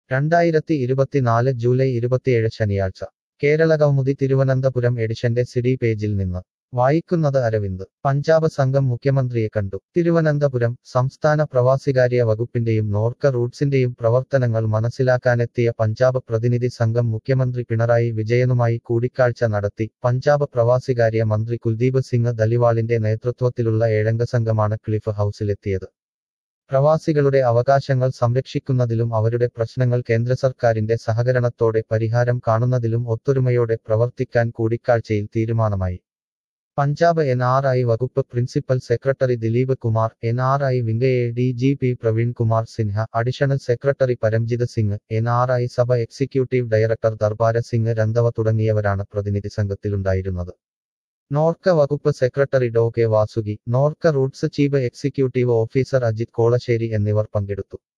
രണ്ടായിരത്തി ഇരുപത്തിനാല് ജൂലൈ ഇരുപത്തിയേഴ് ശനിയാഴ്ച കേരള കൗമുദി തിരുവനന്തപുരം എഡിഷന്റെ സിഡി പേജിൽ നിന്ന് വായിക്കുന്നത് അരവിന്ദ് പഞ്ചാബ് സംഘം മുഖ്യമന്ത്രിയെ കണ്ടു തിരുവനന്തപുരം സംസ്ഥാന പ്രവാസികാര്യ വകുപ്പിന്റെയും നോർക്ക റൂട്ട്സിന്റെയും പ്രവർത്തനങ്ങൾ മനസ്സിലാക്കാനെത്തിയ പഞ്ചാബ് പ്രതിനിധി സംഘം മുഖ്യമന്ത്രി പിണറായി വിജയനുമായി കൂടിക്കാഴ്ച നടത്തി പഞ്ചാബ് പ്രവാസികാര്യ മന്ത്രി കുൽദീപ് സിംഗ് ദലിവാളിന്റെ നേതൃത്വത്തിലുള്ള ഏഴംഗ സംഘമാണ് ക്ലിഫ് ഹൌസിലെത്തിയത് പ്രവാസികളുടെ അവകാശങ്ങൾ സംരക്ഷിക്കുന്നതിലും അവരുടെ പ്രശ്നങ്ങൾ കേന്ദ്ര സർക്കാരിന്റെ സഹകരണത്തോടെ പരിഹാരം കാണുന്നതിലും ഒത്തൊരുമയോടെ പ്രവർത്തിക്കാൻ കൂടിക്കാഴ്ചയിൽ തീരുമാനമായി പഞ്ചാബ് എൻ ആർ ഐ വകുപ്പ് principal secretary Dilip Kumar N R I വിംഗയെ D G P Praveen Kumar Sinha additional secretary Paramjit Singh N R I Sabha executive director Darbara Singh Randhawa തുടങ്ങിയവരാണ് പ്രതിനിധി സംഘത്തിലുണ്ടായിരുന്നത് നോർക്ക വകുപ്പ് secretary Dr K Vasuki Norka Roots chief executive officer Ajith Kolassery എന്നിവർ പങ്കെടുത്തു